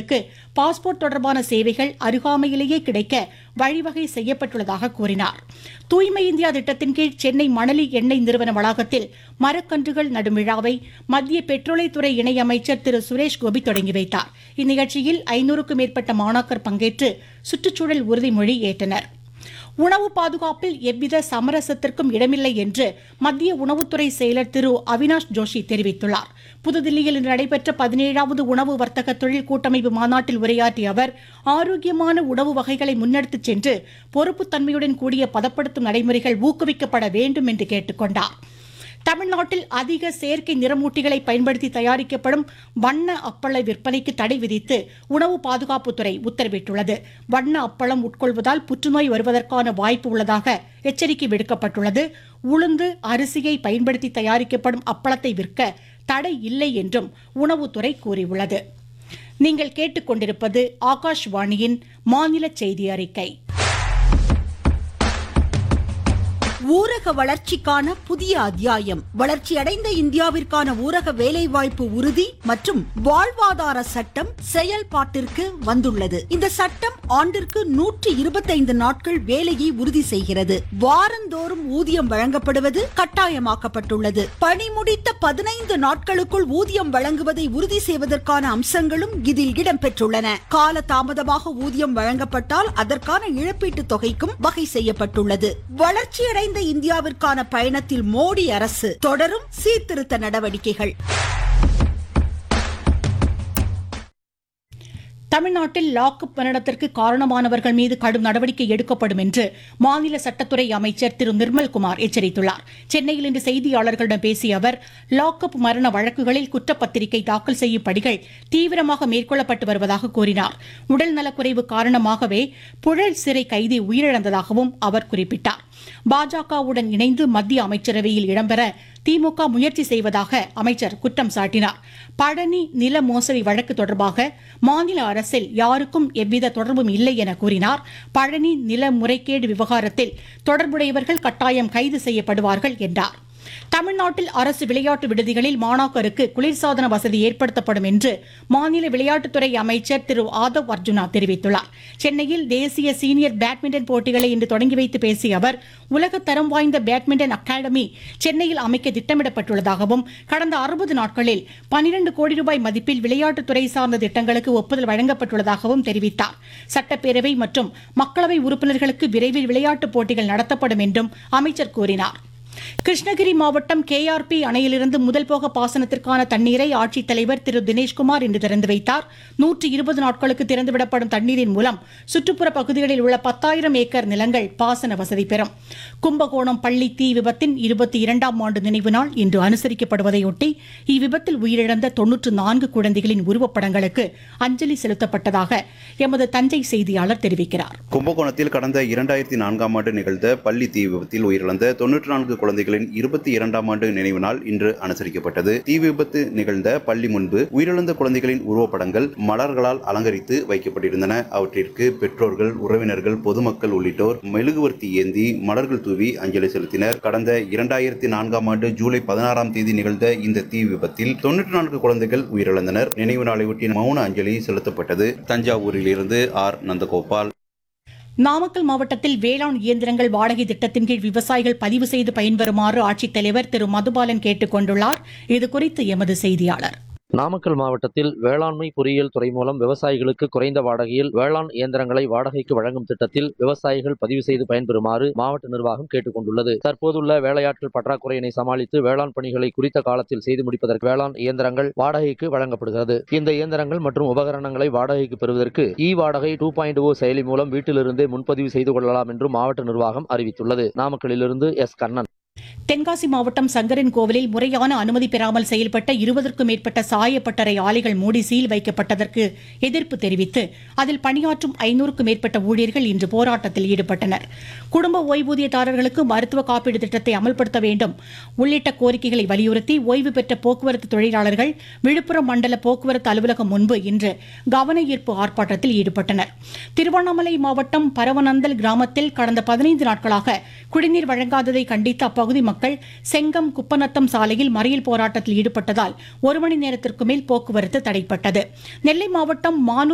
பயணிகளுக்கு பாஸ்போர்ட் தொடர்பான சேவைகள் அருகாமையிலேயே கிடைக்க வழிவகை செய்யப்பட்டுள்ளதாக கூறினார் தூய்மை இந்தியா திட்டத்தின் கீழ் சென்னை மணலி எண்ணெய் நிறுவன வளாகத்தில் மரக்கன்றுகள் நடும் விழாவை மத்திய பெட்ரோலியத்துறை இணையமைச்சர் திரு சுரேஷ் கோபி தொடங்கி வைத்தார் இந்நிகழ்ச்சியில் ஐநூறுக்கும் மேற்பட்ட மாணாக்கர் பங்கேற்று சுற்றுச்சூழல் உறுதிமொழி ஏற்றனர் உணவு பாதுகாப்பில் எவ்வித சமரசத்திற்கும் இடமில்லை என்று மத்திய உணவுத்துறை செயலர் திரு அவினாஷ் ஜோஷி தெரிவித்துள்ளார் புதுதில்லியில் இன்று நடைபெற்ற பதினேழாவது உணவு வர்த்தக தொழில் கூட்டமைப்பு மாநாட்டில் உரையாற்றிய அவர் ஆரோக்கியமான உணவு வகைகளை முன்னெடுத்துச் சென்று பொறுப்புத்தன்மையுடன் கூடிய பதப்படுத்தும் நடைமுறைகள் ஊக்குவிக்கப்பட வேண்டும் என்று கேட்டுக்கொண்டார் தமிழ்நாட்டில் அதிக செயற்கை நிறமூட்டிகளை பயன்படுத்தி தயாரிக்கப்படும் வண்ண அப்பள விற்பனைக்கு தடை விதித்து உணவு பாதுகாப்புத்துறை உத்தரவிட்டுள்ளது வண்ண அப்பளம் உட்கொள்வதால் புற்றுநோய் வருவதற்கான வாய்ப்பு உள்ளதாக எச்சரிக்கை விடுக்கப்பட்டுள்ளது உளுந்து அரிசியை பயன்படுத்தி தயாரிக்கப்படும் அப்பளத்தை விற்க தடை இல்லை என்றும் உணவுத்துறை கூறியுள்ளது நீங்கள் கேட்டுக்கொண்டிருப்பது ஆகாஷ்வாணியின் மாநில செய்தி அறிக்கை ஊரக வளர்ச்சிக்கான புதிய அத்தியாயம் வளர்ச்சியடைந்த இந்தியாவிற்கான ஊரக வேலைவாய்ப்பு உறுதி மற்றும் வாழ்வாதார சட்டம் செயல்பாட்டிற்கு வந்துள்ளது இந்த சட்டம் ஆண்டிற்கு நூற்றி இருபத்தைந்து நாட்கள் வேலையை உறுதி செய்கிறது வாரந்தோறும் ஊதியம் வழங்கப்படுவது கட்டாயமாக்கப்பட்டுள்ளது பணி முடித்த பதினைந்து நாட்களுக்குள் ஊதியம் வழங்குவதை உறுதி செய்வதற்கான அம்சங்களும் இதில் இடம்பெற்றுள்ளன கால தாமதமாக ஊதியம் வழங்கப்பட்டால் அதற்கான இழப்பீட்டுத் தொகைக்கும் வகை செய்யப்பட்டுள்ளது வளர்ச்சியடைந்த இந்தியாவிற்கான பயணத்தில் மோடி அரசு தொடரும் சீர்திருத்த நடவடிக்கைகள் தமிழ்நாட்டில் லாக்அப் மரணத்திற்கு காரணமானவர்கள் மீது கடும் நடவடிக்கை எடுக்கப்படும் என்று மாநில சட்டத்துறை அமைச்சர் திரு நிர்மல்குமார் எச்சரித்துள்ளார் சென்னையில் இன்று செய்தியாளர்களிடம் பேசிய அவர் லாக்அப் மரண வழக்குகளில் குற்றப்பத்திரிகை தாக்கல் செய்யும் பணிகள் தீவிரமாக மேற்கொள்ளப்பட்டு வருவதாக கூறினார் உடல் நலக்குறைவு காரணமாகவே புழல் சிறை கைதி உயிரிழந்ததாகவும் அவர் குறிப்பிட்டார் பாஜகவுடன் இணைந்து மத்திய அமைச்சரவையில் இடம்பெற திமுக முயற்சி செய்வதாக அமைச்சர் குற்றம் சாட்டினார் பழனி நில மோசடி வழக்கு தொடர்பாக மாநில அரசில் யாருக்கும் எவ்வித தொடர்பும் இல்லை என கூறினார் பழனி நில முறைகேடு விவகாரத்தில் தொடர்புடையவர்கள் கட்டாயம் கைது செய்யப்படுவார்கள் என்றார் தமிழ்நாட்டில் அரசு விளையாட்டு விடுதிகளில் மாணாக்கருக்கு குளிர்சாதன வசதி ஏற்படுத்தப்படும் என்று மாநில விளையாட்டுத்துறை அமைச்சர் திரு ஆதவ் அர்ஜுனா தெரிவித்துள்ளார் சென்னையில் தேசிய சீனியர் பேட்மிண்டன் போட்டிகளை இன்று தொடங்கி வைத்து பேசிய அவர் உலக தரம் வாய்ந்த பேட்மிண்டன் அகாடமி சென்னையில் அமைக்க திட்டமிடப்பட்டுள்ளதாகவும் கடந்த அறுபது நாட்களில் பனிரண்டு கோடி ரூபாய் மதிப்பில் விளையாட்டுத்துறை சார்ந்த திட்டங்களுக்கு ஒப்புதல் வழங்கப்பட்டுள்ளதாகவும் தெரிவித்தார் சட்டப்பேரவை மற்றும் மக்களவை உறுப்பினர்களுக்கு விரைவில் விளையாட்டுப் போட்டிகள் நடத்தப்படும் என்றும் அமைச்சர் கூறினார் கிருஷ்ணகிரி மாவட்டம் கேஆர்பி அணையிலிருந்து முதல் போக பாசனத்திற்கான தண்ணீரை ஆட்சித்தலைவர் திரு தினேஷ்குமார் இன்று திறந்து வைத்தார் நூற்றி இருபது நாட்களுக்கு திறந்துவிடப்படும் தண்ணீரின் மூலம் சுற்றுப்புற பகுதிகளில் உள்ள பத்தாயிரம் ஏக்கர் நிலங்கள் பாசன வசதி பெறும் கும்பகோணம் பள்ளி தீ விபத்தின் இருபத்தி இரண்டாம் ஆண்டு நினைவு நாள் இன்று அனுசரிக்கப்படுவதையொட்டி இவ்விபத்தில் உயிரிழந்த தொன்னூற்று நான்கு குழந்தைகளின் உருவப்படங்களுக்கு அஞ்சலி செலுத்தப்பட்டதாக எமது தஞ்சை செய்தியாளர் தெரிவிக்கிறார் கும்பகோணத்தில் கடந்த இரண்டாயிரத்தி நான்காம் ஆண்டு நிகழ்ந்த பள்ளி தீ விபத்தில் உயிரிழந்த தொன்னூற்று நான்கு குழந்தைகளின் இருபத்தி இரண்டாம் ஆண்டு நினைவு நாள் இன்று அனுசரிக்கப்பட்டது தீ விபத்து நிகழ்ந்த பள்ளி முன்பு உயிரிழந்த குழந்தைகளின் உருவப்படங்கள் மலர்களால் அலங்கரித்து வைக்கப்பட்டிருந்தன அவற்றிற்கு பெற்றோர்கள் உறவினர்கள் பொதுமக்கள் உள்ளிட்டோர் மெழுகுவர்த்தி ஏந்தி மலர்கள் தூவி அஞ்சலி செலுத்தினர் கடந்த இரண்டாயிரத்தி நான்காம் ஆண்டு ஜூலை பதினாறாம் தேதி நிகழ்ந்த இந்த தீ விபத்தில் தொன்னூற்றி நான்கு குழந்தைகள் உயிரிழந்தனர் நினைவு நாளையொட்டி மௌன அஞ்சலி செலுத்தப்பட்டது தஞ்சாவூரில் இருந்து ஆர் நந்தகோபால் நாமக்கல் மாவட்டத்தில் வேளாண் இயந்திரங்கள் வாடகை திட்டத்தின் கீழ் விவசாயிகள் பதிவு செய்து பயன்பெறுமாறு ஆட்சித்தலைவர் திரு மதுபாலன் கேட்டுக் கொண்டுள்ளார் இதுகுறித்து எமது செய்தியாளர் நாமக்கல் மாவட்டத்தில் வேளாண்மை பொறியியல் துறை மூலம் விவசாயிகளுக்கு குறைந்த வாடகையில் வேளாண் இயந்திரங்களை வாடகைக்கு வழங்கும் திட்டத்தில் விவசாயிகள் பதிவு செய்து பயன்பெறுமாறு மாவட்ட நிர்வாகம் கேட்டுக் கொண்டுள்ளது தற்போதுள்ள வேலையாட்கள் பற்றாக்குறையினை சமாளித்து வேளாண் பணிகளை குறித்த காலத்தில் செய்து முடிப்பதற்கு வேளாண் இயந்திரங்கள் வாடகைக்கு வழங்கப்படுகிறது இந்த இயந்திரங்கள் மற்றும் உபகரணங்களை வாடகைக்கு பெறுவதற்கு இ வாடகை டூ பாயிண்ட் ஓ செயலி மூலம் வீட்டிலிருந்தே முன்பதிவு செய்து கொள்ளலாம் என்றும் மாவட்ட நிர்வாகம் அறிவித்துள்ளது நாமக்கலிலிருந்து எஸ் கண்ணன் தென்காசி மாவட்டம் சங்கரன் கோவிலில் முறையான அனுமதி பெறாமல் செயல்பட்ட இருபதற்கும் மேற்பட்ட சாயப்பட்டறை ஆலைகள் மூடி சீல் வைக்கப்பட்டதற்கு எதிர்ப்பு தெரிவித்து அதில் பணியாற்றும் ஐநூறுக்கும் மேற்பட்ட ஊழியர்கள் இன்று போராட்டத்தில் ஈடுபட்டனர் குடும்ப ஓய்வூதியதாரர்களுக்கு மருத்துவ காப்பீடு திட்டத்தை அமல்படுத்த வேண்டும் உள்ளிட்ட கோரிக்கைகளை வலியுறுத்தி ஓய்வு பெற்ற போக்குவரத்து தொழிலாளர்கள் விழுப்புரம் மண்டல போக்குவரத்து அலுவலகம் முன்பு இன்று கவன ஈர்ப்பு ஆர்ப்பாட்டத்தில் ஈடுபட்டனர் திருவண்ணாமலை மாவட்டம் பரவனந்தல் கிராமத்தில் கடந்த பதினைந்து நாட்களாக குடிநீர் வழங்காததை கண்டித்து அப்பகுதி மக்கள் செங்கம் குப்பநத்தம் சாலையில் மறியல் போராட்டத்தில் ஈடுபட்டதால் ஒரு மணி நேரத்திற்கு மேல் போக்குவரத்து தடைப்பட்டது நெல்லை மாவட்டம் மானூர்